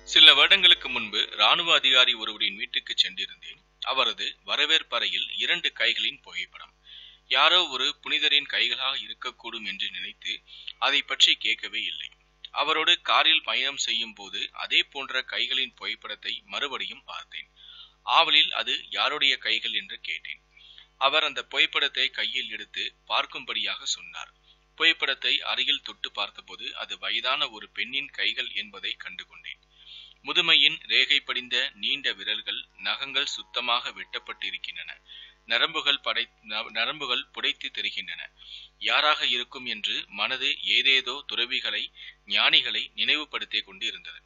சில வருடங்களுக்கு முன்பு ராணுவ அதிகாரி ஒருவரின் வீட்டுக்கு சென்றிருந்தேன் அவரது வரவேற்பறையில் இரண்டு கைகளின் புகைப்படம் யாரோ ஒரு புனிதரின் கைகளாக இருக்கக்கூடும் என்று நினைத்து அதை பற்றி கேட்கவே இல்லை அவரோடு காரில் பயணம் செய்யும் போது அதே போன்ற கைகளின் புகைப்படத்தை மறுபடியும் பார்த்தேன் ஆவலில் அது யாருடைய கைகள் என்று கேட்டேன் அவர் அந்த புகைப்படத்தை கையில் எடுத்து பார்க்கும்படியாக சொன்னார் புகைப்படத்தை அருகில் தொட்டு பார்த்தபோது அது வயதான ஒரு பெண்ணின் கைகள் என்பதை கண்டுகொண்டேன் முதுமையின் ரேகை படிந்த நீண்ட விரல்கள் நகங்கள் சுத்தமாக வெட்டப்பட்டிருக்கின்றன நரம்புகள் படை ந- நரம்புகள் புடைத்து தெரிகின்றன யாராக இருக்கும் என்று மனது ஏதேதோ துறவிகளை ஞானிகளை நினைவுபடுத்திக் கொண்டு இருந்தது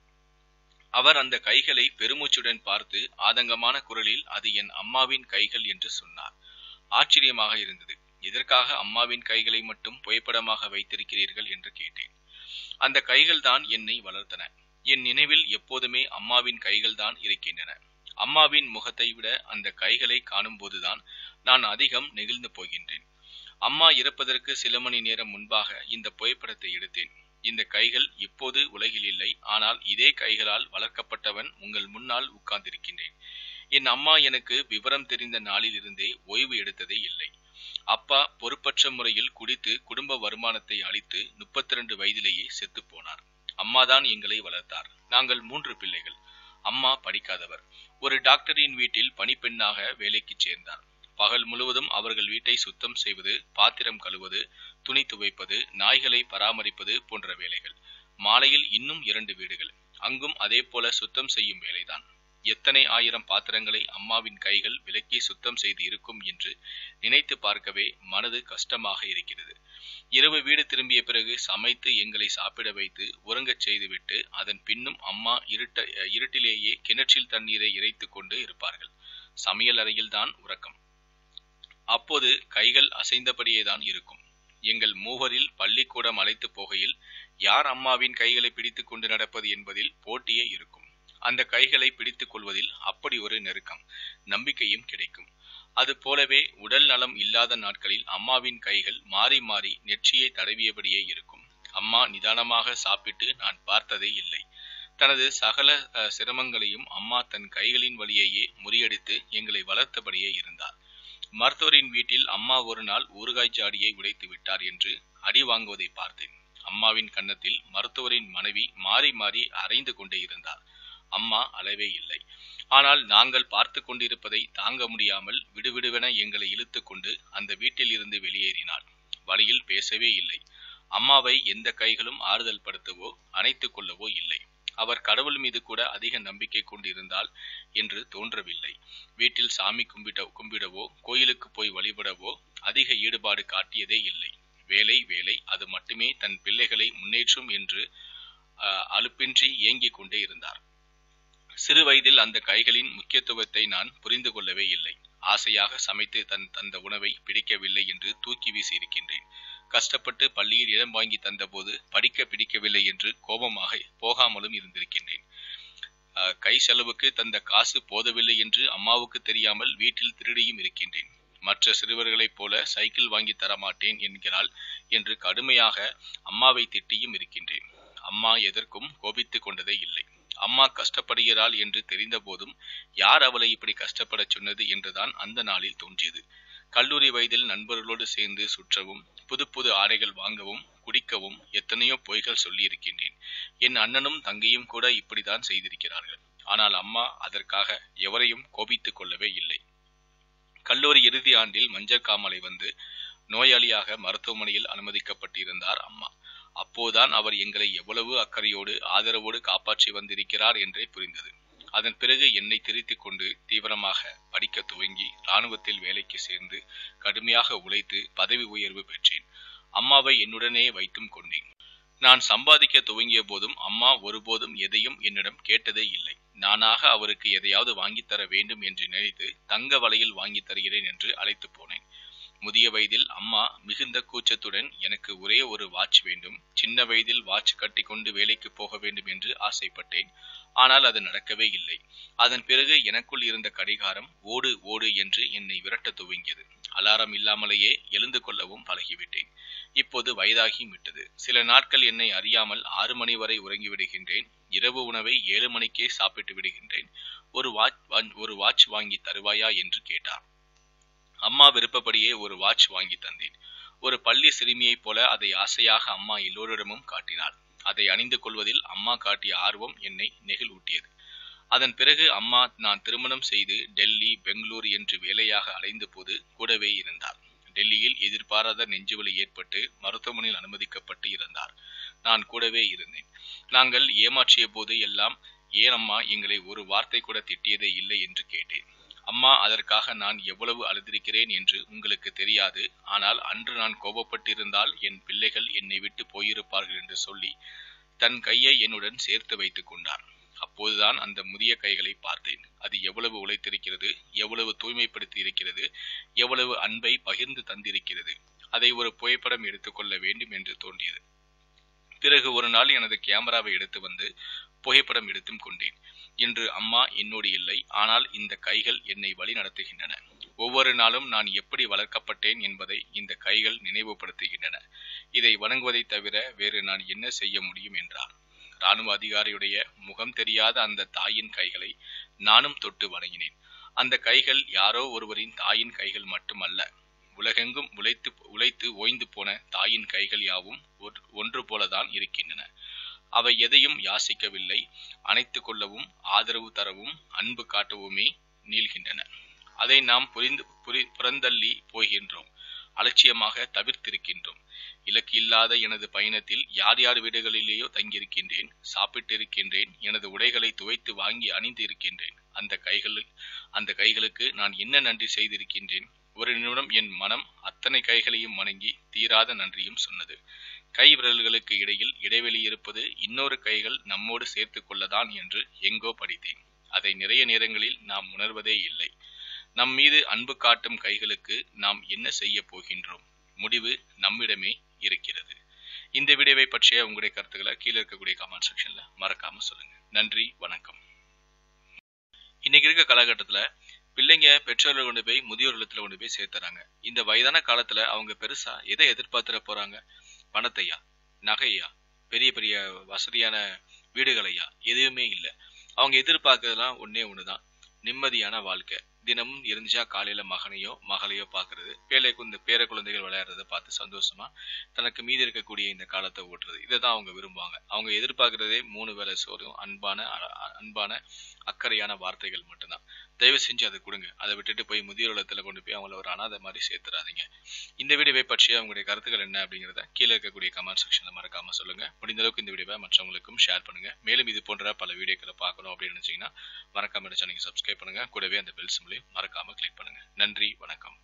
அவர் அந்த கைகளை பெருமூச்சுடன் பார்த்து ஆதங்கமான குரலில் அது என் அம்மாவின் கைகள் என்று சொன்னார் ஆச்சரியமாக இருந்தது எதற்காக அம்மாவின் கைகளை மட்டும் புகைப்படமாக வைத்திருக்கிறீர்கள் என்று கேட்டேன் அந்த கைகள் தான் என்னை வளர்த்தன என் நினைவில் எப்போதுமே அம்மாவின் கைகள் தான் இருக்கின்றன அம்மாவின் முகத்தை விட அந்த கைகளை காணும்போதுதான் நான் அதிகம் நெகிழ்ந்து போகின்றேன் அம்மா இறப்பதற்கு சில மணி நேரம் முன்பாக இந்த புகைப்படத்தை எடுத்தேன் இந்த கைகள் இப்போது உலகில் இல்லை ஆனால் இதே கைகளால் வளர்க்கப்பட்டவன் உங்கள் முன்னால் உட்கார்ந்திருக்கின்றேன் என் அம்மா எனக்கு விவரம் தெரிந்த நாளில் இருந்தே ஓய்வு எடுத்ததே இல்லை அப்பா பொறுப்பற்ற முறையில் குடித்து குடும்ப வருமானத்தை அளித்து முப்பத்தி ரெண்டு வயதிலேயே செத்து போனார் அம்மாதான் எங்களை வளர்த்தார் நாங்கள் மூன்று பிள்ளைகள் அம்மா படிக்காதவர் ஒரு டாக்டரின் வீட்டில் பணிப்பெண்ணாக வேலைக்கு சேர்ந்தார் பகல் முழுவதும் அவர்கள் வீட்டை சுத்தம் செய்வது பாத்திரம் கழுவது துணி துவைப்பது நாய்களை பராமரிப்பது போன்ற வேலைகள் மாலையில் இன்னும் இரண்டு வீடுகள் அங்கும் அதே போல சுத்தம் செய்யும் வேலைதான் எத்தனை ஆயிரம் பாத்திரங்களை அம்மாவின் கைகள் விலக்கி சுத்தம் செய்து இருக்கும் என்று நினைத்து பார்க்கவே மனது கஷ்டமாக இருக்கிறது இரவு வீடு திரும்பிய பிறகு சமைத்து எங்களை சாப்பிட வைத்து உறங்கச் செய்துவிட்டு அதன் பின்னும் அம்மா இருட்ட இருட்டிலேயே கிணற்றில் தண்ணீரை இறைத்துக் கொண்டு இருப்பார்கள் சமையல் அறையில்தான் உறக்கம் அப்போது கைகள் அசைந்தபடியே தான் இருக்கும் எங்கள் மூவரில் பள்ளிக்கூடம் அழைத்து போகையில் யார் அம்மாவின் கைகளை பிடித்துக் கொண்டு நடப்பது என்பதில் போட்டியே இருக்கும் அந்த கைகளை பிடித்துக் கொள்வதில் அப்படி ஒரு நெருக்கம் நம்பிக்கையும் கிடைக்கும் அது போலவே உடல் நலம் இல்லாத நாட்களில் அம்மாவின் கைகள் மாறி மாறி நெற்றியை தடவியபடியே இருக்கும் அம்மா நிதானமாக சாப்பிட்டு நான் பார்த்ததே இல்லை தனது சகல அஹ், சிரமங்களையும் அம்மா தன் கைகளின் வழியேயே முறியடித்து எங்களை வளர்த்தபடியே இருந்தார் மருத்துவரின் வீட்டில் அம்மா ஒரு நாள் ஊறுகாய் ஜாடியை உடைத்து விட்டார் என்று அடி வாங்குவதை பார்த்தேன் அம்மாவின் கன்னத்தில் மருத்துவரின் மனைவி மாறி மாறி அரைந்து கொண்டே இருந்தார் அம்மா அளவே இல்லை ஆனால் நாங்கள் பார்த்து கொண்டிருப்பதை தாங்க முடியாமல் விடுவிடுவென எங்களை இழுத்துக் கொண்டு அந்த வீட்டில் இருந்து வெளியேறினாள் வழியில் பேசவே இல்லை அம்மாவை எந்த கைகளும் ஆறுதல் படுத்தவோ அணைத்துக் கொள்ளவோ இல்லை அவர் கடவுள் மீது கூட அதிக நம்பிக்கை கொண்டிருந்தால் என்று தோன்றவில்லை வீட்டில் சாமி கும்பிட கும்பிடவோ கோயிலுக்கு போய் வழிபடவோ அதிக ஈடுபாடு காட்டியதே இல்லை வேலை வேலை அது மட்டுமே தன் பிள்ளைகளை முன்னேற்றும் என்று அஹ், அலுப்பின்றி ஏங்கிக் கொண்டே இருந்தார் சிறு வயதில் அந்த கைகளின் முக்கியத்துவத்தை நான் புரிந்து கொள்ளவே இல்லை ஆசையாக சமைத்து தன் தந்த உணவை பிடிக்கவில்லை என்று தூக்கி வீசி இருக்கின்றேன் கஷ்டப்பட்டு பள்ளியில் இடம் வாங்கி தந்தபோது படிக்க பிடிக்கவில்லை என்று கோபமாக போகாமலும் இருந்திருக்கின்றேன் அஹ், கை செலவுக்கு தந்த காசு போதவில்லை என்று அம்மாவுக்கு தெரியாமல் வீட்டில் திருடியும் இருக்கின்றேன் மற்ற சிறுவர்களைப் போல சைக்கிள் வாங்கி தரமாட்டேன் என்கிறாள் என்று கடுமையாக அம்மாவை திட்டியும் இருக்கின்றேன் அம்மா எதற்கும் கோபித்துக் கொண்டதே இல்லை அம்மா கஷ்டப்படுகிறாள் என்று தெரிந்த போதும் யார் அவளை இப்படி கஷ்டப்படச் சொன்னது என்றுதான் அந்த நாளில் தோன்றியது கல்லூரி வயதில் நண்பர்களோடு சேர்ந்து சுற்றவும் புது புது ஆடைகள் வாங்கவும் குடிக்கவும் எத்தனையோ பொய்கள் சொல்லியிருக்கின்றேன் என் அண்ணனும் தங்கையும் கூட இப்படித்தான் செய்திருக்கிறார்கள் ஆனால் அம்மா அதற்காக எவரையும் கோபித்துக் கொள்ளவே இல்லை கல்லூரி இறுதி ஆண்டில் மஞ்சள் காமலை வந்து நோயாளியாக மருத்துவமனையில் அனுமதிக்கப்பட்டிருந்தார் அம்மா அப்போதுதான் அவர் எங்களை எவ்வளவு அக்கறையோடு ஆதரவோடு காப்பாற்றி வந்திருக்கிறார் என்றே புரிந்தது அதன் பிறகு என்னை திருத்திக் கொண்டு தீவிரமாக படிக்க துவங்கி இராணுவத்தில் வேலைக்கு சேர்ந்து கடுமையாக உழைத்து பதவி உயர்வு பெற்றேன் அம்மாவை என்னுடனே வைத்தும் கொண்டேன் நான் சம்பாதிக்க துவங்கிய போதும் அம்மா ஒருபோதும் எதையும் என்னிடம் கேட்டதே இல்லை நானாக அவருக்கு எதையாவது வாங்கித் தர வேண்டும் என்று நினைத்து தங்க வலையில் வாங்கித் தருகிறேன் என்று அழைத்து போனேன் முதிய வயதில் அம்மா மிகுந்த கூச்சத்துடன் எனக்கு ஒரே ஒரு வாட்ச் வேண்டும் சின்ன வயதில் வாட்ச் கட்டி கொண்டு வேலைக்கு போக வேண்டும் என்று ஆசைப்பட்டேன் ஆனால் அது நடக்கவே இல்லை அதன் பிறகு எனக்குள் இருந்த கடிகாரம் ஓடு ஓடு என்று என்னை விரட்ட துவங்கியது அலாரம் இல்லாமலேயே எழுந்து கொள்ளவும் பழகிவிட்டேன் இப்போது வயதாகி விட்டது சில நாட்கள் என்னை அறியாமல் ஆறு மணி வரை உறங்கிவிடுகின்றேன் இரவு உணவை ஏழு மணிக்கே சாப்பிட்டு விடுகின்றேன் ஒரு வாட்ச் ஒரு வாட்ச் வாங்கி தருவாயா என்று கேட்டார் அம்மா விருப்பப்படியே ஒரு வாட்ச் வாங்கி தந்தேன் ஒரு பள்ளி சிறுமியைப் போல அதை ஆசையாக அம்மா எல்லோரிடமும் காட்டினாள் அதை அணிந்து கொள்வதில் அம்மா காட்டிய ஆர்வம் என்னை நெகிழ்வூட்டியது அதன் பிறகு அம்மா நான் திருமணம் செய்து டெல்லி பெங்களூர் என்று வேலையாக அலைந்த போது கூடவே இருந்தார் டெல்லியில் எதிர்பாராத நெஞ்சுவலி ஏற்பட்டு மருத்துவமனையில் அனுமதிக்கப்பட்டு இருந்தார் நான் கூடவே இருந்தேன் நாங்கள் ஏமாற்றிய போது எல்லாம் ஏன் அம்மா எங்களை ஒரு வார்த்தை கூட திட்டியதே இல்லை என்று கேட்டேன் அம்மா அதற்காக நான் எவ்வளவு அழுதிருக்கிறேன் என்று உங்களுக்கு தெரியாது ஆனால் அன்று நான் கோபப்பட்டிருந்தால் என் பிள்ளைகள் என்னை விட்டு போயிருப்பார்கள் என்று சொல்லி தன் கையை என்னுடன் சேர்த்து வைத்துக் கொண்டார் அப்போதுதான் அந்த முதிய கைகளை பார்த்தேன் அது எவ்வளவு உழைத்திருக்கிறது எவ்வளவு தூய்மைப்படுத்தி இருக்கிறது எவ்வளவு அன்பை பகிர்ந்து தந்திருக்கிறது அதை ஒரு புகைப்படம் எடுத்துக்கொள்ள வேண்டும் என்று தோன்றியது பிறகு ஒரு நாள் எனது கேமராவை எடுத்து வந்து புகைப்படம் எடுத்தும் கொண்டேன் இன்று அம்மா என்னோடு இல்லை ஆனால் இந்த கைகள் என்னை வழி நடத்துகின்றன ஒவ்வொரு நாளும் நான் எப்படி வளர்க்கப்பட்டேன் என்பதை இந்த கைகள் நினைவுபடுத்துகின்றன இதை வணங்குவதை தவிர வேறு நான் என்ன செய்ய முடியும் என்றார் ராணுவ அதிகாரியுடைய முகம் தெரியாத அந்த தாயின் கைகளை நானும் தொட்டு வணங்கினேன் அந்த கைகள் யாரோ ஒருவரின் தாயின் கைகள் மட்டுமல்ல உலகெங்கும் உழைத்து உழைத்து ஓய்ந்து போன தாயின் கைகள் யாவும் ஒன்று போலதான் இருக்கின்றன அவை எதையும் யாசிக்கவில்லை அணைத்து கொள்ளவும் ஆதரவு தரவும் அன்பு காட்டவுமே நீள்கின்றன அதை நாம் புரிந்து புரி புறந்தள்ளி போகின்றோம் அலட்சியமாக தவிர்த்திருக்கின்றோம் இலக்கு இல்லாத எனது பயணத்தில் யார் யார் வீடுகளிலேயோ தங்கியிருக்கின்றேன் சாப்பிட்டு இருக்கின்றேன் எனது உடைகளை துவைத்து வாங்கி அணிந்து இருக்கின்றேன் அந்த கைகள் அந்த கைகளுக்கு நான் என்ன நன்றி செய்திருக்கின்றேன் ஒரு நிமிடம் என் மனம் அத்தனை கைகளையும் வணங்கி தீராத நன்றியும் சொன்னது கை விரல்களுக்கு இடையில் இடைவெளி இருப்பது இன்னொரு கைகள் நம்மோடு சேர்த்து கொள்ளதான் என்று எங்கோ படித்தேன் அதை நிறைய நேரங்களில் நாம் உணர்வதே இல்லை நம் மீது அன்பு காட்டும் கைகளுக்கு நாம் என்ன செய்ய போகின்றோம் முடிவு நம்மிடமே இருக்கிறது இந்த வீடியோவை பற்றிய உங்களுடைய கருத்துக்களை கீழே இருக்கக்கூடிய கமெண்ட் செக்ஷன்ல மறக்காம சொல்லுங்க நன்றி வணக்கம் இன்னைக்கு இருக்க காலகட்டத்துல பிள்ளைங்க பெற்றோர்கள் கொண்டு போய் முதியோர் இல்லத்துல கொண்டு போய் சேர்த்துறாங்க இந்த வயதான காலத்துல அவங்க பெருசா எதை எதிர்பார்த்துட போறாங்க பணத்தையா நகையா பெரிய பெரிய வசதியான வீடுகளையா எதுவுமே இல்லை அவங்க எதிர்பார்க்கறதுலாம் ஒன்னே ஒண்ணுதான் நிம்மதியான வாழ்க்கை தினமும் இருந்துச்சா காலையில மகனையோ மகளையோ பாக்குறது பேலை குந்த பேர குழந்தைகள் விளையாடுறத பார்த்து சந்தோஷமா தனக்கு மீதி இருக்கக்கூடிய இந்த காலத்தை ஓட்டுறது இதை தான் அவங்க விரும்புவாங்க அவங்க எதிர்பார்க்கறதே மூணு வேலை சோறும் அன்பான அன்பான அக்கறையான வார்த்தைகள் மட்டும்தான் தயவு செஞ்சு அதை கொடுங்க அதை விட்டுட்டு போய் முதியோர் இல்லத்துல கொண்டு போய் அவங்கள ஒரு அனாதை மாதிரி சேர்த்துறாதீங்க இந்த வீடியோவை பற்றிய உங்களுடைய கருத்துக்கள் என்ன அப்படிங்கிறத கீழே இருக்கக்கூடிய கமெண்ட் செக்ஷன்ல மறக்காம சொல்லுங்க முடிந்த அளவுக்கு இந்த வீடியோவை மற்றவங்களுக்கும் ஷேர் பண்ணுங்க மேலும் இது போன்ற பல வீடியோக்களை பார்க்கணும் அப்படின்னு நினைச்சீங்கன்னா மறக்காம சேனலுக்கு சப்ஸ்கிரைப் பண்ணுங்க கூடவே அந்த பெல் சிம்லையும் மறக்காம கிளிக் பண்ணுங்க நன்றி வணக்கம்